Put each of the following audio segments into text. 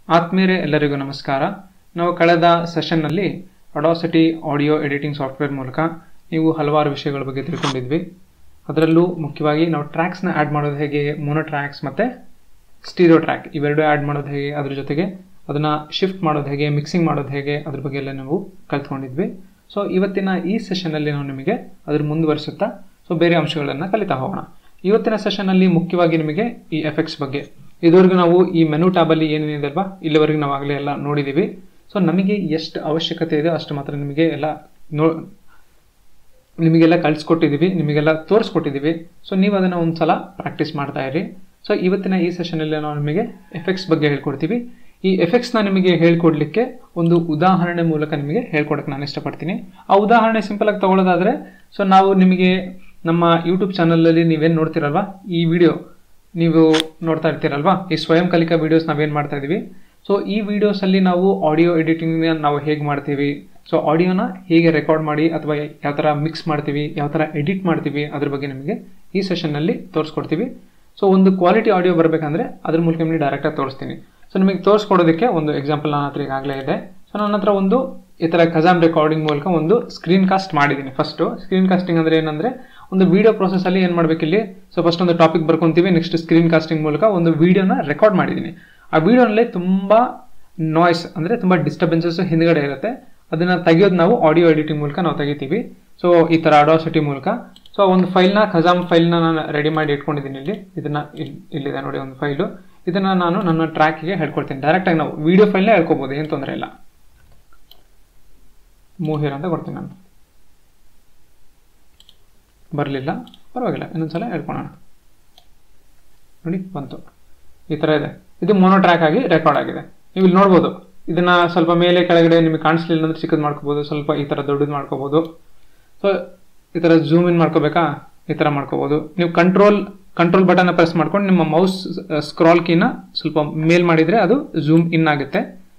ಆತ್ಮೀಯರೇ ಎಲ್ಲರಿಗೂ ನಮಸ್ಕಾರ ನಾವು ಕಳೆದ ಸೆಷನ್ನಲ್ಲಿ ಅಡಾಸಿಟಿ ಆಡಿಯೋ ಎಡಿಟಿಂಗ್ ಸಾಫ್ಟ್ವೇರ್ ಮೂಲಕ ನೀವು ಹಲವಾರು ವಿಷಯಗಳ ಬಗ್ಗೆ ತಿಳ್ಕೊಂಡಿದ್ವಿ ಅದರಲ್ಲೂ ಮುಖ್ಯವಾಗಿ ನಾವು ಟ್ರ್ಯಾಕ್ಸ್ನ ಆ್ಯಡ್ ಮಾಡೋದು ಹೇಗೆ ಮೋನೋ ಟ್ರ್ಯಾಕ್ಸ್ ಮತ್ತು ಸ್ಟೀರಿಯೋ ಟ್ರ್ಯಾಕ್ ಇವೆರಡು ಆ್ಯಡ್ ಮಾಡೋದು ಹೇಗೆ ಅದ್ರ ಜೊತೆಗೆ ಅದನ್ನು ಶಿಫ್ಟ್ ಮಾಡೋದು ಹೇಗೆ ಮಿಕ್ಸಿಂಗ್ ಮಾಡೋದು ಹೇಗೆ ಅದ್ರ ಬಗ್ಗೆ ಎಲ್ಲ ನಾವು ಕಲ್ತ್ಕೊಂಡಿದ್ವಿ ಸೊ ಇವತ್ತಿನ ಈ ಸೆಷನ್ನಲ್ಲಿ ನಾವು ನಿಮಗೆ ಅದ್ರ ಮುಂದುವರಿಸುತ್ತಾ ಸೊ ಬೇರೆ ಅಂಶಗಳನ್ನು ಕಲಿತಾ ಹೋಗೋಣ ಇವತ್ತಿನ ಸೆಷನ್ನಲ್ಲಿ ಮುಖ್ಯವಾಗಿ ನಿಮಗೆ ಈ ಎಫೆಕ್ಟ್ಸ್ ಬಗ್ಗೆ ಇದುವರೆಗೂ ನಾವು ಈ ಮೆನು ಟ್ಯಾಬಲ್ಲಿ ಏನೇನಿದೆ ಅಲ್ವಾ ಇಲ್ಲಿವರೆಗೂ ನಾವು ಆಗಲೇ ಎಲ್ಲ ನೋಡಿದ್ದೀವಿ ಸೊ ನಮಗೆ ಎಷ್ಟು ಅವಶ್ಯಕತೆ ಇದೆ ಅಷ್ಟು ಮಾತ್ರ ನಿಮಗೆ ಎಲ್ಲ ನೋ ನಿಮಗೆಲ್ಲ ಕಳಿಸ್ಕೊಟ್ಟಿದ್ದೀವಿ ನಿಮಗೆಲ್ಲ ತೋರಿಸ್ಕೊಟ್ಟಿದ್ದೀವಿ ಸೊ ನೀವು ಅದನ್ನು ಒಂದು ಸಲ ಪ್ರಾಕ್ಟೀಸ್ ಮಾಡ್ತಾ ಇರಿ ಸೊ ಇವತ್ತಿನ ಈ ಸೆಷನಲ್ಲಿ ನಾವು ನಿಮಗೆ ಎಫೆಕ್ಟ್ಸ್ ಬಗ್ಗೆ ಹೇಳ್ಕೊಡ್ತೀವಿ ಈ ಎಫೆಕ್ಟ್ಸ್ನ ನಿಮಗೆ ಹೇಳ್ಕೊಡ್ಲಿಕ್ಕೆ ಒಂದು ಉದಾಹರಣೆ ಮೂಲಕ ನಿಮಗೆ ಹೇಳ್ಕೊಡಕ್ಕೆ ನಾನು ಇಷ್ಟಪಡ್ತೀನಿ ಆ ಉದಾಹರಣೆ ಸಿಂಪಲ್ ಆಗಿ ತಗೊಳ್ಳೋದಾದ್ರೆ ಸೊ ನಾವು ನಿಮಗೆ ನಮ್ಮ ಯೂಟ್ಯೂಬ್ ಚಾನಲಲ್ಲಿ ನೀವೇನು ನೋಡ್ತಿರಲ್ವಾ ಈ ವಿಡಿಯೋ ನೀವು ನೋಡ್ತಾ ಇರ್ತೀರಲ್ವಾ ಈ ಸ್ವಯಂ ಕಲಿಕಾ ವಿಡಿಯೋಸ್ ನಾವೇನು ಮಾಡ್ತಾ ಇದೀವಿ ಸೊ ಈ ವಿಡಿಯೋಸಲ್ಲಿ ನಾವು ಆಡಿಯೋ ಎಡಿಟಿಂಗ್ನ ನಾವು ಹೇಗೆ ಮಾಡ್ತೀವಿ ಸೊ ಆಡಿಯೋನ ಹೇಗೆ ರೆಕಾರ್ಡ್ ಮಾಡಿ ಅಥವಾ ಯಾವ ಥರ ಮಿಕ್ಸ್ ಮಾಡ್ತೀವಿ ಯಾವ ಥರ ಎಡಿಟ್ ಮಾಡ್ತೀವಿ ಅದ್ರ ಬಗ್ಗೆ ನಿಮಗೆ ಈ ಸೆಷನ್ನಲ್ಲಿ ತೋರಿಸ್ಕೊಡ್ತೀವಿ ಸೊ ಒಂದು ಕ್ವಾಲಿಟಿ ಆಡಿಯೋ ಬರಬೇಕಂದ್ರೆ ಅದ್ರ ಮೂಲಕ ನಿಮಗೆ ಡೈರೆಕ್ಟಾಗಿ ತೋರಿಸ್ತೀನಿ ಸೊ ನಿಮಗೆ ತೋರಿಸ್ಕೊಡೋದಕ್ಕೆ ಒಂದು ಎಕ್ಸಾಂಪಲ್ ನನ್ನ ಹತ್ರ ಈಗಾಗಲೇ ಇದೆ ಸೊ ನನ್ನ ಹತ್ರ ಒಂದು ಈ ಥರ ಕಜಾಮ್ ರೆಕಾರ್ಡಿಂಗ್ ಮೂಲಕ ಒಂದು ಸ್ಕ್ರೀನ್ ಕಾಸ್ಟ್ ಮಾಡಿದ್ದೀನಿ ಫಸ್ಟು ಸ್ಕ್ರೀನ್ ಕಾಸ್ಟಿಂಗ್ ಅಂದರೆ ಏನಂದರೆ ಒಂದು ವಿಡಿಯೋ ಪ್ರೊಸೆಸಲ್ಲಿ ಏನು ಮಾಡಬೇಕಿಲ್ಲಿ ಸೊ ಫಸ್ಟ್ ಒಂದು ಟಾಪಿಕ್ ಬರ್ಕೊತೀವಿ ನೆಕ್ಸ್ಟ್ ಸ್ಕ್ರೀನ್ ಕಾಸ್ಟಿಂಗ್ ಮೂಲಕ ಒಂದು ವಿಡಿಯೋನ ರೆಕಾರ್ಡ್ ಮಾಡಿದ್ದೀನಿ ಆ ವಿಡಿಯೋನಲ್ಲಿ ತುಂಬ ನಾಯ್ಸ್ ಅಂದರೆ ತುಂಬ ಡಿಸ್ಟರ್ಬೆನ್ಸಸ್ ಹಿಂದ್ಗಡೆ ಇರುತ್ತೆ ಅದನ್ನು ತೆಗೆಯೋದು ನಾವು ಆಡಿಯೋ ಎಡಿಟಿಂಗ್ ಮೂಲಕ ನಾವು ತೆಗಿತೀವಿ ಸೊ ಈ ಥರ ಅಡಾಸಿಟಿ ಮೂಲಕ ಸೊ ಒಂದು ಫೈಲ್ನ ಖಜಾಮ್ ಫೈಲ್ನ ನಾನು ರೆಡಿ ಮಾಡಿ ಇಟ್ಕೊಂಡಿದ್ದೀನಿ ಇಲ್ಲಿ ಇದನ್ನ ಇಲ್ಲಿದೆ ನೋಡಿ ಒಂದು ಫೈಲು ಇದನ್ನ ನಾನು ನನ್ನ ಟ್ರ್ಯಾಕಿಗೆ ಹೇಳ್ಕೊಡ್ತೀನಿ ಡೈರೆಕ್ಟಾಗಿ ನಾವು ವಿಡಿಯೋ ಫೈಲ್ನ ಹೇಳ್ಕೊಬೋದು ಏನು ತೊಂದರೆ ಇಲ್ಲ ಮೂಹಿರ್ ಅಂತ ಕೊಡ್ತೀನಿ ನಾನು ಬರಲಿಲ್ಲ ಪರವಾಗಿಲ್ಲ ಇನ್ನೊಂದ್ಸಲ ಹೇಳ್ಕೊಳೋಣ ನೋಡಿ ಬಂತು ಈ ಥರ ಇದೆ ಇದು ಮೋನೋ ಟ್ರ್ಯಾಕ್ ಆಗಿ ರೆಕಾರ್ಡ್ ಆಗಿದೆ ನೀವು ಇಲ್ಲಿ ನೋಡ್ಬೋದು ಇದನ್ನ ಸ್ವಲ್ಪ ಮೇಲೆ ಕೆಳಗಡೆ ನಿಮಗೆ ಕಾಣಿಸ್ಲಿಲ್ಲ ಅಂದ್ರೆ ಚಿಕ್ಕದು ಮಾಡ್ಕೋಬೋದು ಸ್ವಲ್ಪ ಈ ಥರ ದೊಡ್ಡದು ಮಾಡ್ಕೋಬೋದು ಸೊ ಈ ಥರ ಝೂಮ್ ಇನ್ ಮಾಡ್ಕೋಬೇಕಾ ಈ ಥರ ಮಾಡ್ಕೋಬೋದು ನೀವು ಕಂಟ್ರೋಲ್ ಕಂಟ್ರೋಲ್ ಬಟನ್ ಪ್ರೆಸ್ ಮಾಡ್ಕೊಂಡು ನಿಮ್ಮ ಮೌಸ್ ಸ್ಕ್ರಾಲ್ ಕೀನ ಸ್ವಲ್ಪ ಮೇಲ್ ಮಾಡಿದರೆ ಅದು ಝೂಮ್ ಇನ್ ಆಗುತ್ತೆ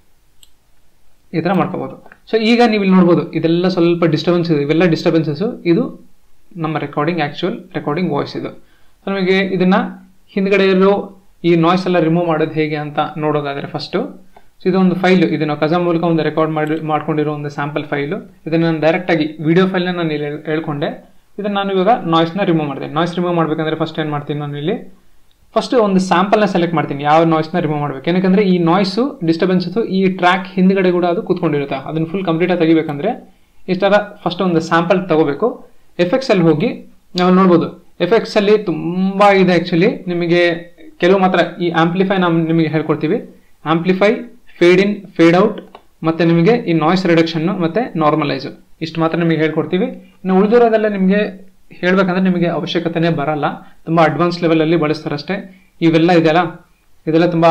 ಈ ಥರ ಮಾಡ್ಕೋಬೋದು ಸೊ ಈಗ ನೀವು ಇಲ್ಲಿ ನೋಡ್ಬೋದು ಇದೆಲ್ಲ ಸ್ವಲ್ಪ ಡಿಸ್ಟರ್ಬೆನ್ಸ್ ಇದೆ ಇವೆಲ್ಲ ಡಿಸ್ಟರ್ಬೆನ್ಸಸ್ಸು ಇದು ನಮ್ಮ ರೆಕಾರ್ಡಿಂಗ್ ಆ್ಯಕ್ಚುಯಲ್ ರೆಕಾರ್ಡಿಂಗ್ ವಾಯ್ಸ್ ಇದು ಸೊ ನಮಗೆ ಇದನ್ನು ಹಿಂದ್ಗಡೆ ಇರೋ ಈ ನಾಯ್ಸ್ ಎಲ್ಲ ರಿಮೂವ್ ಮಾಡೋದು ಹೇಗೆ ಅಂತ ನೋಡೋದಾದರೆ ಫಸ್ಟು ಸೊ ಇದೊಂದು ಫೈಲು ಇದು ನಾವು ಕಜಾ ಮೂಲಕ ಒಂದು ರೆಕಾರ್ಡ್ ಮಾಡಿ ಮಾಡ್ಕೊಂಡಿರೋ ಒಂದು ಸ್ಯಾಂಪಲ್ ಫೈಲು ಇದನ್ನು ನಾನು ಡೈರೆಕ್ಟಾಗಿ ವಿಡಿಯೋ ಫೈಲ್ನ ನಾನು ಇಲ್ಲಿ ಹೇಳ್ಕೊಂಡೆ ಇದನ್ನು ನಾನು ಇವಾಗ ನಾಯ್ಸ್ನ ರಿಮೂವ್ ಮಾಡಿದೆ ನಾಯ್ಸ್ ರಿಮೂವ್ ಮಾಡಬೇಕಂದ್ರೆ ಫಸ್ಟ್ ಏನು ಮಾಡ್ತೀನಿ ನಾನು ಇಲ್ಲಿ ಫಸ್ಟ್ ಒಂದು ಸ್ಯಾಂಪಲ್ನ ಸೆಲೆಕ್ಟ್ ಮಾಡ್ತೀನಿ ಯಾವ ನಾಯ್ಸ್ನ ರಿಮೂವ್ ಮಾಡಬೇಕು ಏನಕ್ಕೆ ಈ ನಾಯ್ಸು ಡಿಸ್ಟರ್ಬೆನ್ಸಸ್ಸು ಈ ಟ್ರ್ಯಾಕ್ ಹಿಂದ್ಗಡೆ ಕೂಡ ಅದು ಕೂತ್ಕೊಂಡಿರುತ್ತೆ ಅದನ್ನು ಫುಲ್ ಕಂಪ್ಲೀಟಾಗಿ ತೆಗಿಬೇಕಂದ್ರೆ ಇಷ್ಟರ ಫಸ್ಟ್ ಒಂದು ಸ್ಯಾಂಪಲ್ ತಗೋಬೇಕು ಎಫೆಕ್ಟ್ಸ್ ಅಲ್ಲಿ ಹೋಗಿ ನಾವು ನೋಡ್ಬೋದು ಎಫೆಕ್ಟ್ಸ್ ಅಲ್ಲಿ ತುಂಬಾ ಇದೆ ಆಕ್ಚುಲಿ ನಿಮಗೆ ಕೆಲವು ಮಾತ್ರ ಈ ಆಂಪ್ಲಿಫೈ ನಾವು ನಿಮಗೆ ಹೇಳ್ಕೊಡ್ತೀವಿ amplify fade in fade out ಮತ್ತೆ ನಿಮಗೆ ಈ ನಾಯ್ಸ್ ರಿಡಕ್ಷನ್ ಮತ್ತೆ ನಾರ್ಮಲೈಸ್ ಇಷ್ಟು ಮಾತ್ರ ನಿಮಗೆ ಹೇಳ್ಕೊಡ್ತೀವಿ ಇನ್ನು ಉಳಿದಿರೋದೆಲ್ಲ ನಿಮಗೆ ಹೇಳ್ಬೇಕಂದ್ರೆ ನಿಮಗೆ ಅವಶ್ಯಕತೆನೇ ಬರಲ್ಲ ತುಂಬಾ ಅಡ್ವಾನ್ಸ್ ಲೆವೆಲ್ ಅಲ್ಲಿ ಬಳಸ್ತಾರಷ್ಟೇ ಇವೆಲ್ಲ ಇದೆಯಲ್ಲ ಇದೆಲ್ಲ ತುಂಬಾ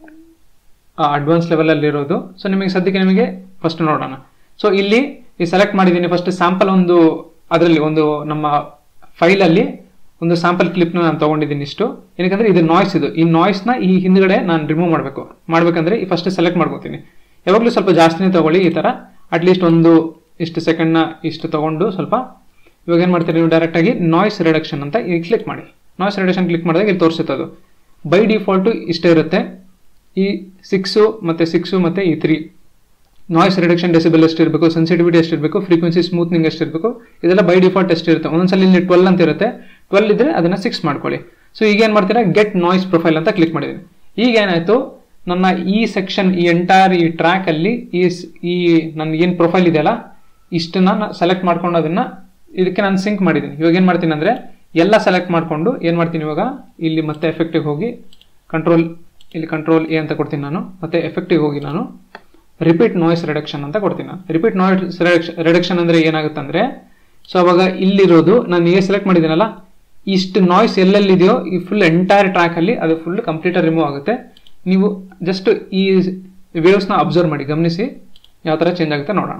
ಅಡ್ವಾನ್ಸ್ ಲೆವೆಲ್ ಅಲ್ಲಿ ಇರೋದು ಸೊ ನಿಮಗೆ ಸದ್ಯಕ್ಕೆ ನಿಮಗೆ ಫಸ್ಟ್ ನೋಡೋಣ ಸೊ ಇಲ್ಲಿ ಈ ಸೆಲೆಕ್ಟ್ ಮಾಡಿದ್ದೀನಿ ಫಸ್ಟ್ ಸ್ಯಾಂಪಲ್ ಒಂದು ಅದರಲ್ಲಿ ಒಂದು ನಮ್ಮ ಫೈಲಲ್ಲಿ ಒಂದು ಸ್ಯಾಂಪಲ್ ಕ್ಲಿಪ್ನ ನಾನು ತೊಗೊಂಡಿದ್ದೀನಿ ಇಷ್ಟು ಏನಕ್ಕಂದ್ರೆ ಇದು ನಾಯ್ಸ್ ಇದು ಈ ನಾಯ್ಸ್ನ ಈ ಹಿಂದ್ಗಡೆ ನಾನು ರಿಮೂವ್ ಮಾಡಬೇಕು ಮಾಡ್ಬೇಕಂದ್ರೆ ಈ ಫಸ್ಟ್ ಸೆಲೆಕ್ಟ್ ಮಾಡ್ಕೋತೀನಿ ಯಾವಾಗಲೂ ಸ್ವಲ್ಪ ಜಾಸ್ತಿನೇ ತಗೊಳ್ಳಿ ಈ ಥರ ಅಟ್ಲೀಸ್ಟ್ ಒಂದು ಇಷ್ಟು ಸೆಕೆಂಡ್ನ ಇಷ್ಟು ತಗೊಂಡು ಸ್ವಲ್ಪ ಇವಾಗ ಏನು ಮಾಡ್ತೀರಿ ನೀವು ಡೈರೆಕ್ಟಾಗಿ ನಾಯ್ಸ್ ರಿಡಕ್ಷನ್ ಅಂತ ಇಲ್ಲಿ ಕ್ಲಿಕ್ ಮಾಡಿ ನಾಯ್ಸ್ ರಿಡಕ್ಷನ್ ಕ್ಲಿಕ್ ಮಾಡಿದಾಗ ಇಲ್ಲಿ ತೋರಿಸುತ್ತೆ ಅದು ಬೈ ಡಿಫಾಲ್ಟು ಇಷ್ಟೇ ಇರುತ್ತೆ ಈ ಸಿಕ್ಸು ಮತ್ತು ಸಿಕ್ಸು ಮತ್ತು ಈ ತ್ರೀ ನಾಯ್ಸ್ ರಿಡಕ್ಷನ್ ಡೆಸಿಬಲ್ ಎಷ್ಟು ಇರಬೇಕು ಸೆನ್ಸಿಟಿವಿಟಿ ಎಷ್ಟು ಇರಬೇಕು ಫ್ರೀಕ್ವೆನ್ಸಿ ಸ್ಮೂತ್ನಿಂಗ್ ಎಷ್ಟು ಇರಬೇಕು ಇದೆಲ್ಲ ಬೈ ಡಿಫಾಲ್ಟ್ ಎಷ್ಟು ಇರುತ್ತೆ ಒಂದೊಂದ್ಸಲ ಇಲ್ಲಿ ಟ್ವೆಲ್ ಅಂತ ಇರುತ್ತೆ ಟ್ವೆಲ್ ಇದ್ರೆ ಅದನ್ನ ಸಿಕ್ಸ್ ಮಾಡ್ಕೊಳ್ಳಿ ಸೊ ಈಗ ಏನು ಮಾಡ್ತೀರಾ ಗೆಟ್ ನಾಯ್ಸ್ ಪ್ರೊಫೈಲ್ ಅಂತ ಕ್ಲಿಕ್ ಮಾಡಿದ್ದೀನಿ ಈಗ ಏನಾಯ್ತು ನನ್ನ ಈ ಸೆಕ್ಷನ್ ಈ ಎಂಟೈರ್ ಈ ಟ್ರ್ಯಾಕ್ ಅಲ್ಲಿ ಈ ಈ ನನ್ನ ಏನು ಪ್ರೊಫೈಲ್ ಇದೆಯಲ್ಲ ಇಷ್ಟನ್ನ ಸೆಲೆಕ್ಟ್ ಮಾಡ್ಕೊಂಡು ಅದನ್ನ ಇದಕ್ಕೆ ನಾನು ಸಿಂಕ್ ಮಾಡಿದ್ದೀನಿ ಇವಾಗ ಏನು ಮಾಡ್ತೀನಿ ಅಂದ್ರೆ ಎಲ್ಲ ಸೆಲೆಕ್ಟ್ ಮಾಡ್ಕೊಂಡು ಏನು ಮಾಡ್ತೀನಿ ಇವಾಗ ಇಲ್ಲಿ ಮತ್ತೆ ಎಫೆಕ್ಟಿಗೆ ಹೋಗಿ ಕಂಟ್ರೋಲ್ ಇಲ್ಲಿ ಕಂಟ್ರೋಲ್ ಎ ಅಂತ ಕೊಡ್ತೀನಿ ನಾನು ಮತ್ತೆ ಎಫೆಕ್ಟಿಗೆ ಹೋಗಿ ನಾನು ರಿಪೀಟ್ ನಾಯ್ಸ್ ರಿಡಕ್ಷನ್ ಅಂತ ಕೊಡ್ತೀನಿ ನಾನು ರಿಪೀಟ್ ನಾಯ್ಸ್ ರಿಡಕ್ಷನ್ ಅಂದ್ರೆ ಏನಾಗುತ್ತೆ ಅಂದ್ರೆ ಸೊ ಅವಾಗ ಇಲ್ಲಿರೋದು ನಾನು ಏ ಸೆಲೆಕ್ಟ್ ಮಾಡಿದ್ದೀನಲ್ಲ ಇಷ್ಟು ನಾಯ್ಸ್ ಎಲ್ಲೆಲ್ಲಿದೆಯೋ ಈ ಫುಲ್ ಎಂಟೈರ್ ಟ್ರ್ಯಾಕ್ ಅಲ್ಲಿ ಅದು ಫುಲ್ ಕಂಪ್ಲೀಟ್ ರಿಮೂವ್ ಆಗುತ್ತೆ ನೀವು ಜಸ್ಟ್ ಈ ವೇವ್ಸ್ನ ಅಬ್ಸರ್ವ್ ಮಾಡಿ ಗಮನಿಸಿ ಯಾವ ಥರ ಚೇಂಜ್ ಆಗುತ್ತೆ ನೋಡೋಣ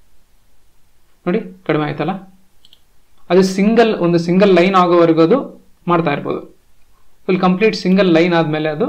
ನೋಡಿ ಕಡಿಮೆ ಆಯ್ತಲ್ಲ ಅದು ಸಿಂಗಲ್ ಒಂದು ಸಿಂಗಲ್ ಲೈನ್ ಆಗೋವರೆಗೂ ಅದು ಮಾಡ್ತಾ ಇರ್ಬೋದು ಫುಲ್ ಕಂಪ್ಲೀಟ್ ಸಿಂಗಲ್ ಲೈನ್ ಆದಮೇಲೆ ಅದು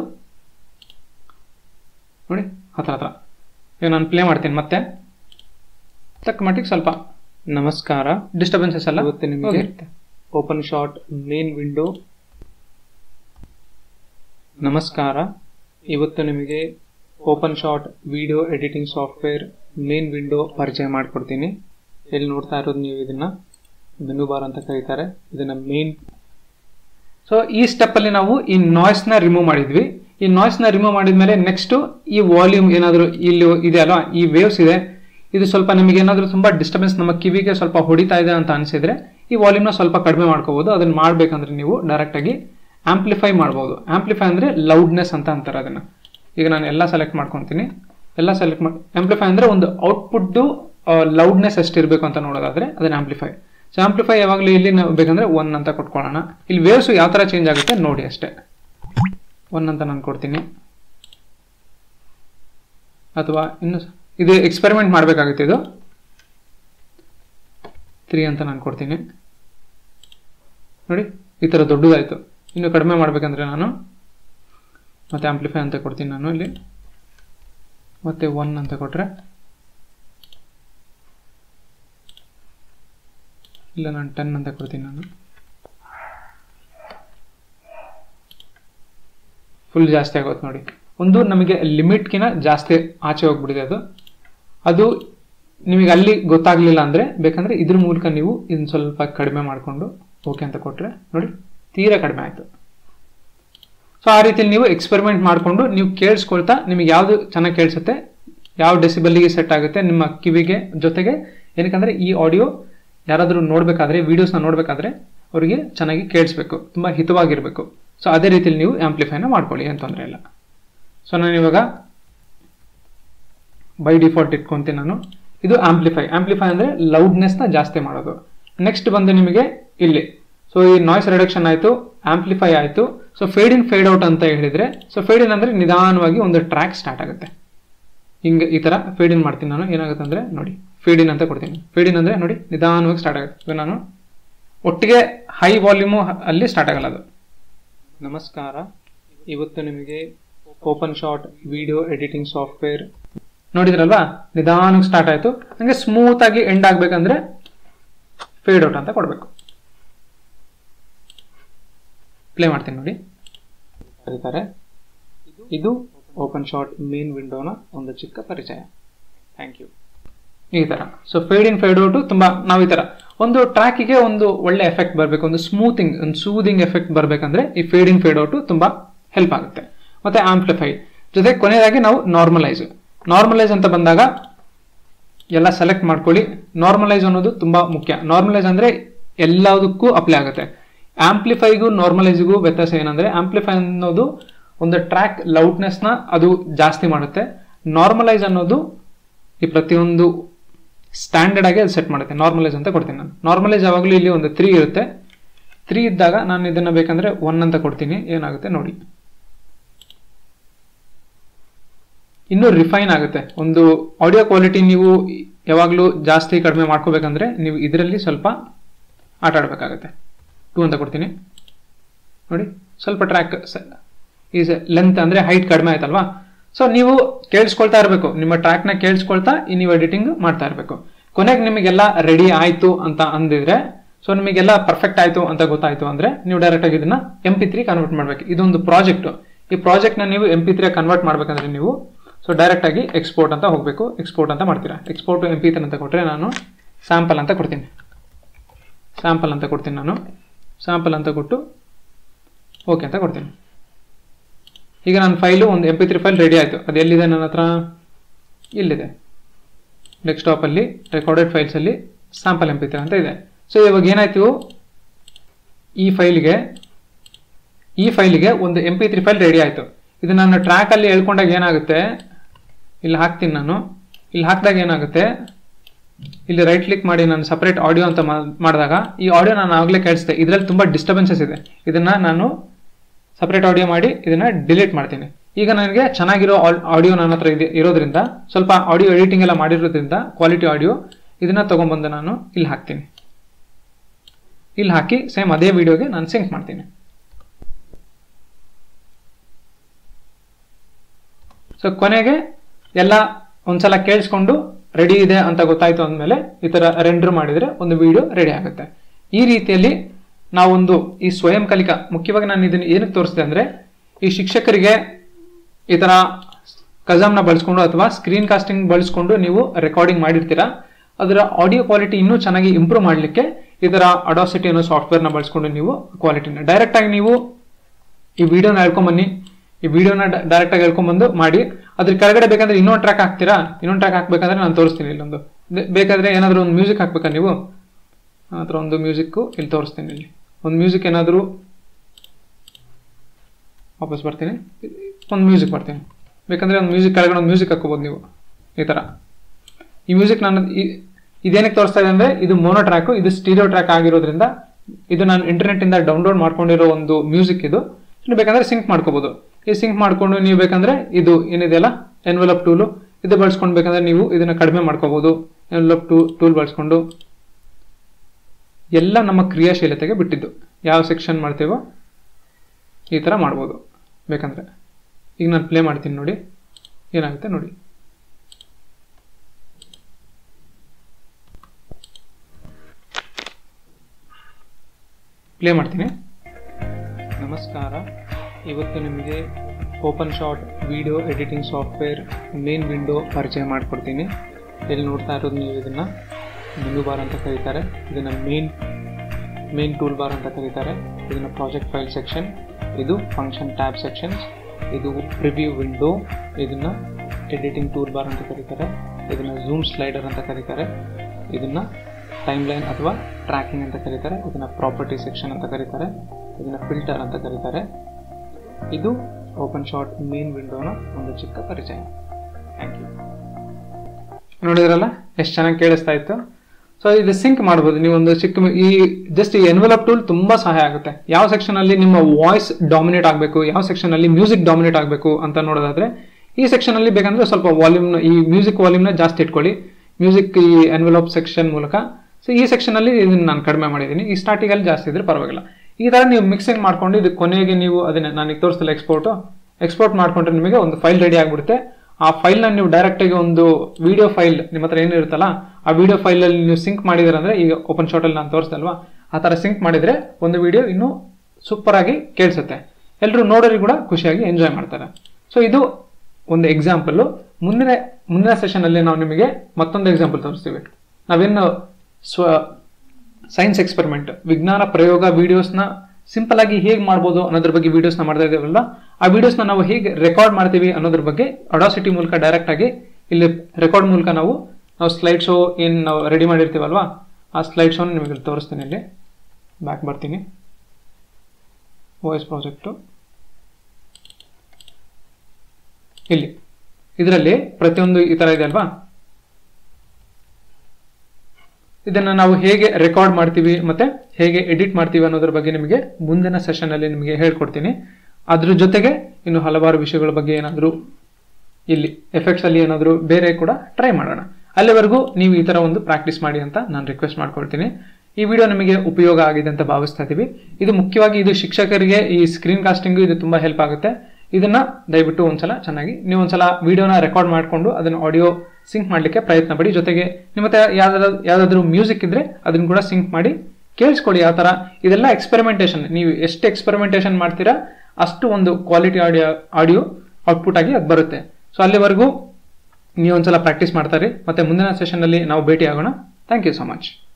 ನೋಡಿ ಹತ್ರ ಹತ್ರ ಈಗ ನಾನು ಪ್ಲೇ ಮಾಡ್ತೀನಿ ಮತ್ತೆ ತಕ್ಕ ಮಟ್ಟಿಗೆ ಸ್ವಲ್ಪ ನಮಸ್ಕಾರ ಡಿಸ್ಟರ್ಬೆನ್ಸಸ್ ಎಲ್ಲ ಗೊತ್ತೆ ನಿಮಗೆ ಓಪನ್ ಶಾಟ್ ಮೇನ್ ವಿಂಡೋ ನಮಸ್ಕಾರ ಇವತ್ತು ನಿಮಗೆ OpenShot video editing software main window ಪರಿಚಯ ಮಾಡಿಕೊಡ್ತೀನಿ ಎಲ್ಲಿ ನೋಡ್ತಾ ಇರೋದು ನೀವು ಇದನ್ನ ಮೆನು ಬಾರ್ ಅಂತ ಕರೀತಾರೆ ಇದನ್ನ ಮೇನ್ ಸೊ ಈ ಸ್ಟೆಪ್ ಅಲ್ಲಿ ನಾವು ಈ ನಾಯ್ಸ್ ನ ರಿಮೂವ್ ಮಾಡಿದ್ವಿ ಈ ನಾಯ್ಸ್ ನ ರಿಮೂವ್ ಮಾಡಿದ್ಮೇಲೆ ನೆಕ್ಸ್ಟ್ ಈ ವಾಲ್ಯೂಮ್ ಏನಾದರೂ ಇಲ್ಲಿ ಇದೆ ಅಲ್ವಾ ಈ ವೇವ್ಸ್ ಇದೆ ಇದು ಸ್ವಲ್ಪ ನಿಮಗೆ ಏನಾದರೂ ತುಂಬಾ ಡಿಸ್ಟರ್ಬೆನ್ಸ್ ನಮ್ಮ ಕಿವಿಗೆ ಸ್ವಲ್ಪ ಹೊಡಿತಾ ಇದೆ ಅಂತ ಅನಿಸಿದ್ರೆ ಈ ವಾಲ್ಯೂಮ್ನ ಸ್ವಲ್ಪ ಕಡಿಮೆ ಮಾಡ್ಕೋಬಹುದು ಅದನ್ನ ಮಾಡ್ಬೇಕಂದ್ರೆ ನೀವು ಡೈರೆಕ್ಟ್ ಆಗಿ ಆಂಪ್ಲಿಫೈ ಮಾಡ್ಬೋದು ಆಂಪ್ಲಿಫೈ ಅಂದ್ರೆ ಲೌಡ್ನೆಸ್ ಅಂತ ಅಂತಾರೆ ಅದನ್ನ ಈಗ ನಾನು ಎಲ್ಲ ಸೆಲೆಕ್ಟ್ ಮಾಡ್ಕೊತೀನಿ ಎಲ್ಲ ಸೆಲೆಕ್ಟ್ ಮಾಡಿ ಆಂಪ್ಲಿಫೈ ಅಂದ್ರೆ ಒಂದು ಔಟ್ಪುಟ್ ಲೌಡ್ನೆಸ್ ಎಷ್ಟಿರಬೇಕು ಅಂತ ನೋಡೋದಾದ್ರೆ ಅದನ್ನ ಆಂಪ್ಲಿಫೈ ಸೊ ಆಂಪ್ಲಿಫೈ ಯಾವಾಗಲೂ ಇಲ್ಲಿ ನಾವು ಬೇಕಂದ್ರೆ ಒನ್ ಅಂತ ಕೊಟ್ಕೊಳ್ಳೋಣ ಇಲ್ಲಿ ವೇವ್ಸ್ ಯಾವ ತರ ಚೇಂಜ್ ಆಗುತ್ತೆ ನೋಡಿ ಅಷ್ಟೇ ಒನ್ ಅಂತ ನಾನು ಕೊಡ್ತೀನಿ ಅಥವಾ ಇನ್ನು ಸ- ಇದು ಎಕ್ಸ್ಪೆರಿಮೆಂಟ್ ಮಾಡಬೇಕಾಗುತ್ತೆ ಇದು ತ್ರೀ ಅಂತ ನಾನು ಕೊಡ್ತೀನಿ ನೋಡಿ ಈ ಥರ ದೊಡ್ಡದಾಯಿತು ಇನ್ನು ಕಡಿಮೆ ಮಾಡಬೇಕಂದ್ರೆ ನಾನು ಮತ್ತೆ ಆಂಪ್ಲಿಫೈ ಅಂತ ಕೊಡ್ತೀನಿ ನಾನು ಇಲ್ಲಿ ಮತ್ತೆ ಒನ್ ಅಂತ ಕೊಟ್ರೆ ಇಲ್ಲ ನಾನು ಟೆನ್ ಅಂತ ಕೊಡ್ತೀನಿ ನಾನು ಫುಲ್ ಜಾಸ್ತಿ ಆಗುತ್ತೆ ನೋಡಿ ಒಂದು ನಮಗೆ ಲಿಮಿಟ್ಗಿನ ಜಾಸ್ತಿ ಆಚೆ ಹೋಗ್ಬಿಟ್ಟಿದೆ ಅದು ಅದು ನಿಮಗೆ ಅಲ್ಲಿ ಗೊತ್ತಾಗ್ಲಿಲ್ಲ ಅಂದ್ರೆ ಬೇಕಂದ್ರೆ ಇದ್ರ ಮೂಲಕ ನೀವು ಇದನ್ನ ಸ್ವಲ್ಪ ಕಡಿಮೆ ಮಾಡಿಕೊಂಡು ಓಕೆ ಅಂತ ಕೊಟ್ರೆ ನೋಡಿ ತೀರಾ ಕಡಿಮೆ ಆಯ್ತು ಸೊ ಆ ರೀತಿಯಲ್ಲಿ ನೀವು ಎಕ್ಸ್ಪೆರಿಮೆಂಟ್ ಮಾಡಿಕೊಂಡು ನೀವು ಕೇಳಿಸ್ಕೊಳ್ತಾ ನಿಮಗೆ ಯಾವುದು ಚೆನ್ನಾಗಿ ಕೇಳಿಸುತ್ತೆ ಯಾವ ಡೆಸಿಬಲ್ಗೆ ಸೆಟ್ ಆಗುತ್ತೆ ನಿಮ್ಮ ಕಿವಿಗೆ ಜೊತೆಗೆ ಏನಕ್ಕಂದ್ರೆ ಈ ಆಡಿಯೋ ಯಾರಾದರೂ ನೋಡಬೇಕಾದ್ರೆ ವಿಡಿಯೋಸ್ನ ನೋಡಬೇಕಾದ್ರೆ ಅವರಿಗೆ ಚೆನ್ನಾಗಿ ಕೇಳಿಸ್ಬೇಕು ತುಂಬ ಹಿತವಾಗಿರಬೇಕು ಸೊ ಅದೇ ರೀತಿಯಲ್ಲಿ ನೀವು ಆಂಪ್ಲಿಫೈನ ಮಾಡ್ಕೊಳ್ಳಿ ಏನು ತೊಂದರೆ ಇಲ್ಲ ಸೊ ನಾನು ಇವಾಗ ಬೈ ಡಿಫಾಲ್ಟ್ ಇಟ್ಕೊಂತೀನಿ ನಾನು ಇದು ಆಂಪ್ಲಿಫೈ ಆಂಪ್ಲಿಫೈ ಅಂದರೆ ಲೌಡ್ನೆಸ್ನ ಜಾಸ್ತಿ ಮಾಡೋದು ನೆಕ್ಸ್ಟ್ ಬಂದು ನಿಮಗೆ ಇಲ್ಲಿ ಸೊ ಈ ನಾಯ್ಸ್ ರಿಡಕ್ಷನ್ ಆಯಿತು ಆಂಪ್ಲಿಫೈ ಆಯಿತು so fade in fade out ಅಂತ ಹೇಳಿದರೆ ಸೊ ಫೇಡ್ ಇನ್ ಅಂದರೆ ನಿಧಾನವಾಗಿ ಒಂದು ಟ್ರ್ಯಾಕ್ ಸ್ಟಾರ್ಟ್ ಆಗುತ್ತೆ ಹಿಂಗೆ ಈ ಥರ ಫೇಡ್ ಇನ್ ಮಾಡ್ತೀನಿ ನಾನು ಏನಾಗುತ್ತೆ ಅಂದರೆ ನೋಡಿ ಫೇಡ್ ಇನ್ ಅಂತ ಕೊಡ್ತೀನಿ ಫೇಡ್ ಇನ್ ಅಂದರೆ ನೋಡಿ ನಿಧಾನವಾಗಿ ಸ್ಟಾರ್ಟ್ ಆಗುತ್ತೆ ಇವಾಗ ನಾನು ಒಟ್ಟಿಗೆ ಹೈ ವಾಲ್ಯೂಮು ಅಲ್ಲಿ ಸ್ಟಾರ್ಟ್ ಆಗಲ್ಲ ಅದು ನಮಸ್ಕಾರ ಇವತ್ತು ನಿಮಗೆ OpenShot video editing software ನೋಡಿದ್ರಲ್ವಾ ನಿಧಾನಕ್ಕೆ ಸ್ಟಾರ್ಟ್ ಆಯಿತು ಹಂಗೆ ಸ್ಮೂತ್ ಆಗಿ ಎಂಡ್ ಆಗ್ಬೇಕಂದ್ರೆ ಫೇಡ್ ಔಟ್ ಅಂತ ಕೊಡಬೇಕು ಪ್ಲೇ ಮಾಡ್ತೀನಿ ನೋಡಿ ಕರೀತಾರೆ ಇದು ಓಪನ್ ಶಾಟ್ ಮೇನ್ ವಿಂಡೋನ ಒಂದು ಚಿಕ್ಕ ಪರಿಚಯ ಥ್ಯಾಂಕ್ ಯು ಈ ತರ so fade in fade out ತುಂಬಾ ನಾವು ಈ ತರ ಒಂದು ಟ್ರ್ಯಾಕಿಗೆ ಒಂದು ಒಳ್ಳೆ ಎಫೆಕ್ಟ್ ಬರಬೇಕು ಒಂದು ಸ್ಮೂತಿಂಗ್ ಒಂದು ಸೂದಿಂಗ್ ಎಫೆಕ್ಟ್ ಬರಬೇಕಂದ್ರೆ ಈ ಫೇಡ್ ಇನ್ ಫೇಡ್ ಔಟ್ ತುಂಬಾ ಹೆಲ್ಪ್ ಆಗುತ್ತೆ ಮತ್ತೆ ಆಂಪ್ಲಿಫೈ ಜೊತೆ ಕೊನೆಯದಾಗಿ ನಾವು ನಾರ್ಮಲೈಸ್ ನಾರ್ಮಲೈಸ್ ಅಂತ ಬಂದಾಗ ಎಲ್ಲ ಸೆಲೆಕ್ಟ್ ಮಾಡ್ಕೊಳ್ಳಿ ನಾರ್ಮಲೈಸ್ ಅನ್ನೋದು ತುಂಬಾ ಮುಖ್ಯ ನಾರ್ಮಲೈಸ್ ಅಂದ್ರೆ ಎಲ್ಲದಕ್ಕೂ ಅಪ್ಲೈ ಆಗುತ್ತೆ ಆಂಪ್ಲಿಫೈಗೂ ನಾರ್ಮಲೈಸ್ಗೂ ವ್ಯತ್ಯಾಸ ಏನಂದ್ರೆ ಆಂಪ್ಲಿಫೈ ಅನ್ನೋದು ಒಂದು ಟ್ರ್ಯಾಕ್ ಲೌಡ್ನೆಸ್ನ ಅದು ಜಾಸ್ತಿ ಮಾಡುತ್ತೆ ನಾರ್ಮಲೈಸ್ ಅನ್ನೋದು ಈ ಪ್ರತಿಯೊಂದು ಸ್ಟ್ಯಾಂಡರ್ಡ್ ಆಗಿ ಅದು ಸೆಟ್ ಮಾಡುತ್ತೆ ನಾರ್ಮಲೈಸ್ ಅಂತ ಕೊಡ್ತೀನಿ ನಾನು ನಾರ್ಮಲೈಸ್ ಯಾವಾಗಲೂ ಇಲ್ಲಿ ಒಂದು ತ್ರೀ ಇರುತ್ತೆ ತ್ರೀ ಇದ್ದಾಗ ನಾನು ಇದನ್ನ ಬೇಕಂದ್ರೆ ಒನ್ ಅಂತ ಕೊಡ್ತೀನಿ ಏನಾಗುತ್ತೆ ನೋಡಿ ಇನ್ನೂ ರಿಫೈನ್ ಆಗುತ್ತೆ ಒಂದು ಆಡಿಯೋ ಕ್ವಾಲಿಟಿ ನೀವು ಯಾವಾಗಲೂ ಜಾಸ್ತಿ ಕಡಿಮೆ ಮಾಡ್ಕೋಬೇಕಂದ್ರೆ ನೀವು ಇದರಲ್ಲಿ ಸ್ವಲ್ಪ ಆಟ ಆಡಬೇಕಾಗತ್ತೆ ಟೂ ಅಂತ ಕೊಡ್ತೀನಿ ನೋಡಿ ಸ್ವಲ್ಪ ಟ್ರ್ಯಾಕ್ ಈಸ್ ಲೆಂತ್ ಅಂದರೆ ಹೈಟ್ ಕಡಿಮೆ ಆಯ್ತಲ್ವಾ ಸೊ ನೀವು ಕೇಳಿಸ್ಕೊಳ್ತಾ ಇರಬೇಕು ನಿಮ್ಮ ಟ್ರ್ಯಾಕ್ನ ಕೇಳಿಸ್ಕೊಳ್ತಾ ಈ ನೀವು ಎಡಿಟಿಂಗ್ ಮಾಡ್ತಾ ಇರಬೇಕು ಕೊನೆಗೆ ನಿಮಗೆಲ್ಲ ರೆಡಿ ಆಯಿತು ಅಂತ ಅಂದಿದ್ರೆ ಸೊ ನಿಮಗೆಲ್ಲ ಪರ್ಫೆಕ್ಟ್ ಆಯಿತು ಅಂತ ಗೊತ್ತಾಯ್ತು ಅಂದರೆ ನೀವು ಡೈರೆಕ್ಟಾಗಿ ಇದನ್ನ ಎಂ ಪಿ ತ್ರೀ ಕನ್ವರ್ಟ್ ಮಾಡಬೇಕು ಇದೊಂದು ಪ್ರಾಜೆಕ್ಟ್ ಈ ಪ್ರಾಜೆಕ್ಟ್ನ ನೀವು ಎಂ ಪಿ ತ್ರೀ ಕನ್ವರ್ಟ್ ಮಾಡ್ಬೇಕಂದ್ರೆ ನೀವು ಸೊ ಡೈರೆಕ್ಟಾಗಿ ಎಕ್ಸ್ಪೋರ್ಟ್ ಅಂತ ಹೋಗಬೇಕು ಎಕ್ಸ್ಪೋರ್ಟ್ ಅಂತ ಮಾಡ್ತೀರಾ ಎಕ್ಸ್ಪೋರ್ಟ್ ಎಂ ಪಿ ತ್ರೀ ಅಂತ ಕೊಟ್ಟರೆ ನಾನು ಸ್ಯಾಂಪಲ್ ಅಂತ ಕೊಡ್ತೀನಿ ಸ್ಯಾಂಪಲ್ ಅಂತ ಕೊಡ್ತೀನಿ ನಾನು ಸ್ಯಾಂಪಲ್ ಅಂತ ಕೊಟ್ಟು ಓಕೆ ಅಂತ ಕೊಡ್ತೀನಿ ಈಗ ನನ್ನ ಫೈಲು ಒಂದು M P three file ready ಆಯಿತು ಅದು ಎಲ್ಲಿದೆ ನನ್ನ ಹತ್ರ ಇಲ್ಲಿದೆ ಡೆಸ್ಕ್ಟಾಪಲ್ಲಿ ರೆಕಾರ್ಡೆಡ್ ಫೈಲ್ಸಲ್ಲಿ ಸ್ಯಾಂಪಲ್ ಎಂ ಪಿ ತ್ರೀ ಅಂತ ಇದೆ ಸೊ ಇವಾಗ ಏನಾಯ್ತು ಈ ಫೈಲ್ಗೆ ಈ ಫೈಲಿಗೆ ಒಂದು M P three file ready ಆಯಿತು ಇದು ನಾನು ಟ್ರ್ಯಾಕಲ್ಲಿ ಹೇಳ್ಕೊಂಡಾಗ ಏನಾಗುತ್ತೆ ಇಲ್ಲಿ ಹಾಕ್ತೀನಿ ನಾನು ಇಲ್ಲಿ ಹಾಕಿದಾಗ ಏನಾಗುತ್ತೆ ಇಲ್ಲಿ ರೈಟ್ ಕ್ಲಿಕ್ ಮಾಡಿ ನಾನು ಸಪರೇಟ್ ಆಡಿಯೋ ಅಂತ ಮಾಡಿದಾಗ ಈ ಆಡಿಯೋ ನಾನು ಆಗಲೇ ಕೇಳಿಸ್ದೆ ಇದರಲ್ಲಿ ತುಂಬ ಡಿಸ್ಟರ್ಬೆನ್ಸಸ್ ಇದೆ ಇದನ್ನು ನಾನು ಸಪ್ರೇಟ್ ಆಡಿಯೋ ಮಾಡಿ ಇದನ್ನ ಡಿಲೀಟ್ ಮಾಡ್ತೀನಿ ಈಗ ನನಗೆ ಚೆನ್ನಾಗಿರೋ ಆಡಿಯೋ ನನ್ನ ಹತ್ರ ಇದೆ ಇರೋದ್ರಿಂದ ಸ್ವಲ್ಪ ಆಡಿಯೋ ಎಡಿಟಿಂಗ್ ಎಲ್ಲ ಮಾಡಿರೋದ್ರಿಂದ ಕ್ವಾಲಿಟಿ ಆಡಿಯೋ ಇದನ್ನ ತಗೊಂಡ್ಬಂದು ನಾನು ಇಲ್ಲಿ ಹಾಕ್ತೀನಿ ಇಲ್ಲಿ ಹಾಕಿ ಸೇಮ್ ಅದೇ ವಿಡಿಯೋಗೆ ನಾನು ಸಿಂಕ್ ಮಾಡ್ತೀನಿ ಸೊ ಕೊನೆಗೆ ಎಲ್ಲ ಒಂದ್ಸಲ ಕೇಳಿಸ್ಕೊಂಡು ರೆಡಿ ಇದೆ ಅಂತ ಗೊತ್ತಾಯ್ತು ಅಂದಮೇಲೆ ಈ ತರ ರೆಂಡರ್ ಮಾಡಿದ್ರೆ ಒಂದು ವಿಡಿಯೋ ರೆಡಿ ಆಗುತ್ತೆ ಈ ರೀತಿಯಲ್ಲಿ ನಾವೊಂದು ಈ ಸ್ವಯಂ ಕಲಿಕಾ ಮುಖ್ಯವಾಗಿ ನಾನು ಇದನ್ನು ಏನಕ್ಕೆ ತೋರಿಸಿದೆ ಅಂದ್ರೆ ಈ ಶಿಕ್ಷಕರಿಗೆ ಈ ತರ ಕಜಾಮ್ನ ಬಳಸ್ಕೊಂಡು ಅಥವಾ ಸ್ಕ್ರೀನ್ ಕಾಸ್ಟಿಂಗ್ ಬಳಸ್ಕೊಂಡು ನೀವು ರೆಕಾರ್ಡಿಂಗ್ ಮಾಡಿರ್ತೀರಾ ಅದರ ಆಡಿಯೋ ಕ್ವಾಲಿಟಿ ಇನ್ನೂ ಚೆನ್ನಾಗಿ ಇಂಪ್ರೂವ್ ಮಾಡಲಿಕ್ಕೆ ಇದರ ಅಡಾಸಿಟಿ ಅನ್ನೋ ಸಾಫ್ಟ್ವೇರ್ನ ಬಳಸ್ಕೊಂಡು ನೀವು ಕ್ವಾಲಿಟಿನ ಡೈರೆಕ್ಟಾಗಿ ನೀವು ಈ ವಿಡಿಯೋನ ಹೇಳ್ಕೊಂಬನ್ನಿ ಈ ವಿಡಿಯೋನ ಡೈರೆಕ್ಟ್ ಆಗಿ ಹೇಳ್ಕೊಂಬಂದು ಮಾಡಿ ಅದ್ರ ಕೆಳಗಡೆ ಬೇಕಂದ್ರೆ ಇನ್ನೊಂದು ಟ್ರ್ಯಾಕ್ ಹಾಕ್ತೀರಾ ಇನ್ನೊಂದು ಟ್ರ್ಯಾಕ್ ಹಾಕ್ಬೇಕಂದ್ರೆ ನಾನು ತೋರಿಸ್ತೀನಿ ಇಲ್ಲೊಂದು ಬೇ- ಬೇಕಾದ್ರೆ ಏನಾದರೂ ಒಂದು ಮ್ಯೂಸಿಕ್ ಹಾಕ್ಬೇಕಾ ನೀವು ಆ ಥರ ಒಂದು ಮ್ಯೂಸಿಕ್ಕು ಇಲ್ಲಿ ತೋರಿಸ್ತೀನಿ ಇಲ್ಲಿ ಒಂದು ಮ್ಯೂಸಿಕ್ ಏನಾದರೂ ವಾಪಸ್ ಬರ್ತೀನಿ ಒಂದು ಮ್ಯೂಸಿಕ್ ಬರ್ತೀನಿ ಬೇಕಂದ್ರೆ ಒಂದು ಮ್ಯೂಸಿಕ್ ಕೆಳಗಡೆ ಒಂದು ಮ್ಯೂಸಿಕ್ ಹಾಕೋಬೋದು ನೀವು ಈ ಥರ ಈ ಮ್ಯೂಸಿಕ್ ನಾನು ಈ- ಇದೇನಕ್ಕೆ ತೋರಿಸ್ತಾ ಇದೆ ಅಂದರೆ ಇದು ಮೋನೋ ಟ್ರ್ಯಾಕು ಇದು ಸ್ಟೀರಿಯೋ ಟ್ರ್ಯಾಕ್ ಆಗಿರೋದ್ರಿಂದ ಇದು ನಾನು ಇಂಟರ್ನೆಟ್ಟಿಂದ ಡೌನ್ಲೋಡ್ ಮಾಡ್ಕೊಂಡಿರೋ ಒಂದು ಮ್ಯೂಸಿಕ್ ಇದು ಇನ್ನು ಬೇಕಂದ್ರೆ ಸಿಂಕ್ ಮಾಡ್ಕೋಬೋದು ಈ ಸಿಂಕ್ ಮಾಡ್ಕೊಂಡು ನೀವು ಬೇಕಂದ್ರೆ ಇದು ಏನಿದೆಯಲ್ಲ ಎನ್ವೆಲಪ್ ಟೂಲು ಇದು ಬಳಸ್ಕೊಂಡು ಬೇಕಂದ್ರೆ ನೀವು ಇದನ್ನ ಕಡಿಮೆ ಮಾಡ್ಕೋಬೋದು ಎನ್ವೆಲಪ್ ಟೂ ಟೂಲ್ ಬಳಸ್ಕೊಂಡು ಎಲ್ಲ ನಮ್ಮ ಕ್ರಿಯಾಶೀಲತೆಗೆ ಬಿಟ್ಟಿದ್ದು ಯಾವ ಸೆಕ್ಷನ್ ಮಾಡ್ತೀವೋ ಈ ಥರ ಮಾಡ್ಬೋದು ಬೇಕಂದ್ರೆ ಈಗ ನಾನು ಪ್ಲೇ ಮಾಡ್ತೀನಿ ನೋಡಿ ಏನಾಗುತ್ತೆ ನೋಡಿ ಪ್ಲೇ ಮಾಡ್ತೀನಿ ನಮಸ್ಕಾರ ಇವತ್ತು ನಿಮಗೆ OpenShot video editing software main window ಪರಿಚಯ ಮಾಡಿಕೊಡ್ತೀನಿ ಇಲ್ಲಿ ನೋಡ್ತಾ ಇರೋದು ನೀವು ಇದನ್ನು ಮೆನು ಬಾರ್ ಅಂತ ಕರೀತಾರೆ ಇದನ್ನು ಮೇನ್ ಮೇನ್ ಟೂಲ್ ಬಾರ್ ಅಂತ ಕರೀತಾರೆ ಇದನ್ನು ಪ್ರಾಜೆಕ್ಟ್ ಫೈಲ್ ಸೆಕ್ಷನ್ ಇದು ಫಂಕ್ಷನ್ ಟ್ಯಾಬ್ ಸೆಕ್ಷನ್ಸ್ ಇದು ಪ್ರಿವ್ಯೂ ವಿಂಡೋ ಇದನ್ನು ಎಡಿಟಿಂಗ್ ಟೂಲ್ ಬಾರ್ ಅಂತ ಕರೀತಾರೆ ಇದನ್ನು ಝೂಮ್ ಸ್ಲೈಡರ್ ಅಂತ ಕರೀತಾರೆ ಇದನ್ನು ಟೈಮ್ ಲೈನ್ ಅಥವಾ ಟ್ರ್ಯಾಕಿಂಗ್ ಅಂತ ಕರೀತಾರೆ ಇದನ್ನು ಪ್ರಾಪರ್ಟಿ ಸೆಕ್ಷನ್ ಅಂತ ಕರೀತಾರೆ ಇದನ್ನು ಫಿಲ್ಟರ್ ಅಂತ ಕರೀತಾರೆ ಇದು ಓಪನ್ ಶಾಟ್ ಮೇನ್ ವಿಂಡೋನ ಒಂದು ಚಿಕ್ಕ ಪರಿಚಯ ಥ್ಯಾಂಕ್ ಯು ನೋಡಿದ್ರಲ್ಲ ಎಷ್ಟು ಚೆನ್ನಾಗಿ ಕೇಳಿಸ್ತಾ ಇತ್ತು ಸೊ ಇದು ಸಿಂಕ್ ಮಾಡ್ಬೋದು ನೀವು ಒಂದು ಚಿಕ್ಕ ಮ- ಈ ಜಸ್ಟ್ ಈ ಎನ್ವೆಲಪ್ ಟೂಲ್ ತುಂಬಾ ಸಹಾಯ ಆಗುತ್ತೆ ಯಾವ ಸೆಕ್ಷನ್ ಅಲ್ಲಿ ನಿಮ್ಮ ವಾಯ್ಸ್ ಡಾಮಿನೇಟ್ ಆಗಬೇಕು ಯಾವ ಸೆಕ್ಷನ್ ಅಲ್ಲಿ ಮ್ಯೂಸಿಕ್ ಡಾಮಿನೇಟ್ ಆಗಬೇಕು ಅಂತ ನೋಡೋದಾದ್ರೆ ಈ ಸೆಕ್ಷನ್ ಅಲ್ಲಿ ಬೇಕಂದ್ರೆ ಸ್ವಲ್ಪ ವಾಲ್ಯೂಮ್ ಈ ಮ್ಯೂಸಿಕ್ ವಾಲ್ಯೂಮ್ನ ಜಾಸ್ತಿ ಇಟ್ಕೊಳ್ಳಿ ಮ್ಯೂಸಿಕ್ ಈ ಎನ್ವೆಲಪ್ ಸೆಕ್ಷನ್ ಮೂಲಕ ಸೊ ಈ ಸೆಕ್ಷನ್ ಅಲ್ಲಿ ಇದನ್ನ ನಾನು ಕಡಿಮೆ ಮಾಡಿದ್ದೀನಿ ಈ ಸ್ಟಾರ್ಟಿಂಗ್ ಅಲ್ಲಿ ಜಾಸ್ತಿ ಇದ್ರೆ ಪರವಾಗಿಲ್ಲ ಈ ತರ ನೀವು ಮಿಕ್ಸಿಂಗ್ ಮಾಡ್ಕೊಂಡು ಇದು ಕೊನೆಗೆ ನೀವು ಅದನ್ನ ನನಗೆ ತೋರಿಸ್ತಿಲ್ಲ ಎಕ್ಸ್ಪೋರ್ಟ್ ಎಕ್ಸ್ಪೋರ್ಟ್ ಮಾಡ್ಕೊಂಡ್ರೆ ನಿಮಗೆ ಒಂದು ಫೈಲ್ ರೆಡಿ ಆಗಿಬಿಡುತ್ತೆ ಆ ಫೈಲ್ನ ನೀವು ಡೈರೆಕ್ಟ್ ಆಗಿ ಒಂದು ವಿಡಿಯೋ ಫೈಲ್ ನಿಮ್ಮ ಹತ್ರ ಏನಿರುತ್ತಲ್ಲ ಆ ವಿಡಿಯೋ ಫೈಲಲ್ಲಿ ನೀವು ಸಿಂಕ್ ಮಾಡಿದ್ರೆ ಈಗ ಓಪನ್ ಶಾಟಲ್ಲಿ ನಾನು ತೋರಿಸ್ದಲ್ವಾ ಆ ಥರ ಸಿಂಕ್ ಮಾಡಿದ್ರೆ ಒಂದು ವಿಡಿಯೋ ಇನ್ನೂ ಸೂಪರ್ ಆಗಿ ಕೇಳಿಸುತ್ತೆ ಎಲ್ಲರೂ ನೋಡೋರಿಗೆ ಕೂಡ ಖುಷಿಯಾಗಿ ಎಂಜಾಯ್ ಮಾಡ್ತಾರೆ ಸೊ ಇದು ಒಂದು ಎಕ್ಸಾಂಪಲ್ ಮುಂದಿನ ಮುಂದಿನ ಸೆಷನ್ ಅಲ್ಲಿ ನಾವು ನಿಮಗೆ ಮತ್ತೊಂದು ಎಕ್ಸಾಂಪಲ್ ತೋರಿಸ್ತೀವಿ ನಾವೇನು ಸ್ವ ಸೈನ್ಸ್ ಎಕ್ಸ್ಪೆರಿಮೆಂಟ್ ವಿಜ್ಞಾನ ಪ್ರಯೋಗ ವಿಡಿಯೋಸ್ನ ಸಿಂಪಲ್ ಆಗಿ ಹೇಗೆ ಮಾಡ್ಬೋದು ಅನ್ನೋದ್ರ ಬಗ್ಗೆ ವಿಡಿಯೋಸ್ನ ಮಾಡ್ತಾ ಇದ್ದೇವಲ್ಲ ಆ ವಿಡಿಯೋಸ್ನ ನಾವು ಹೇಗೆ ರೆಕಾರ್ಡ್ ಮಾಡ್ತೀವಿ ಅನ್ನೋದ್ರ ಬಗ್ಗೆ ಅಡಾಸಿಟಿ ಮೂಲಕ ಡೈರೆಕ್ಟ್ ಆಗಿ ಇಲ್ಲಿ ರೆಕಾರ್ಡ್ ಮೂಲಕ ನಾವು ನಾವು ಸ್ಲೈಡ್ ಶೋ ಏನು ನಾವು ರೆಡಿ ಮಾಡಿರ್ತೀವಲ್ವಾ ಆ ಸ್ಲೈಡ್ ಶೋನ ನಿಮಗೆ ಇಲ್ಲಿ ತೋರಿಸ್ತೀನಿ ಇಲ್ಲಿ ಬ್ಯಾಕ್ ಬರ್ತೀನಿ ವಾಯ್ಸ್ ಪ್ರಾಜೆಕ್ಟು ಇಲ್ಲಿ ಇದರಲ್ಲಿ ಪ್ರತಿಯೊಂದು ಈ ತರ ಇದೆ ಅಲ್ವಾ ಇದನ್ನ ನಾವು ಹೇಗೆ ರೆಕಾರ್ಡ್ ಮಾಡ್ತೀವಿ ಮತ್ತೆ ಹೇಗೆ ಎಡಿಟ್ ಮಾಡ್ತೀವಿ ಅನ್ನೋದ್ರ ಬಗ್ಗೆ ನಿಮಗೆ ಮುಂದಿನ ಸೆಷನ್ ಅಲ್ಲಿ ನಿಮಗೆ ಹೇಳ್ಕೊಡ್ತೀನಿ ಅದ್ರ ಜೊತೆಗೆ ಇನ್ನು ಹಲವಾರು ವಿಷಯಗಳ ಬಗ್ಗೆ ಏನಾದರೂ ಇಲ್ಲಿ ಎಫೆಕ್ಟ್ಸ್ ಅಲ್ಲಿ ಏನಾದರೂ ಬೇರೆ ಕೂಡ ಟ್ರೈ ಮಾಡೋಣ ಅಲ್ಲಿವರೆಗೂ ನೀವು ಈ ತರ ಒಂದು ಪ್ರಾಕ್ಟೀಸ್ ಮಾಡಿ ಅಂತ ನಾನು ರಿಕ್ವೆಸ್ಟ್ ಮಾಡ್ಕೊಳ್ತೀನಿ ಈ ವಿಡಿಯೋ ನಿಮಗೆ ಉಪಯೋಗ ಆಗಿದೆ ಅಂತ ಭಾವಿಸ್ತಾ ಇದ್ದೀವಿ ಇದು ಮುಖ್ಯವಾಗಿ ಇದು ಶಿಕ್ಷಕರಿಗೆ ಈ ಸ್ಕ್ರೀನ್ ಕಾಸ್ಟಿಂಗ್ ಇದು ತುಂಬಾ ಹೆಲ್ಪ್ ಆಗುತ್ತೆ ಇದನ್ನ ದಯವಿಟ್ಟು ಒಂದ್ಸಲ ಚೆನ್ನಾಗಿ ನೀವು ಒಂದ್ಸಲ ವಿಡಿಯೋನ ರೆಕಾರ್ಡ್ ಮಾಡಿಕೊಂಡು ಅದನ್ನ ಆಡಿಯೋ ಸಿಂಕ್ ಮಾಡಲಿಕ್ಕೆ ಪ್ರಯತ್ನ ಪಡಿ ಜೊತೆಗೆ ನಿಮ್ಮ ಹತ್ರ ಯಾವ್ದಾದ್ರು ಯಾವ್ದಾದ್ರು ಮ್ಯೂಸಿಕ್ ಇದ್ರೆ ಅದನ್ನ ಕೂಡ ಸಿಂಕ್ ಮಾಡಿ ಕೇಳಿಸ್ಕೊಳ್ಳಿ ಯಾವ ತರ ಇದೆಲ್ಲ ಎಕ್ಸ್ಪೆರಿಮೆಂಟೇಷನ್ ನೀವು ಎಷ್ಟು ಎಕ್ಸ್ಪೆರಿಮೆಂಟೇಷನ್ ಮಾಡ್ತೀರಾ ಅಷ್ಟು ಒಂದು ಕ್ವಾಲಿಟಿ ಆಡಿಯೋ ಆಡಿಯೋ ಔಟ್ಪುಟ್ ಆಗಿ ಅದು ಬರುತ್ತೆ ಸೊ ಅಲ್ಲಿವರೆಗೂ ನೀವು ಒಂದ್ಸಲ ಪ್ರಾಕ್ಟೀಸ್ ಮಾಡ್ತಾರೆ ಮತ್ತೆ ಮುಂದಿನ ಸೆಷನ್ ಅಲ್ಲಿ ನಾವು ಭೇಟಿ ಆಗೋಣ ಥ್ಯಾಂಕ್ ಯು ಸೊ ಮಚ್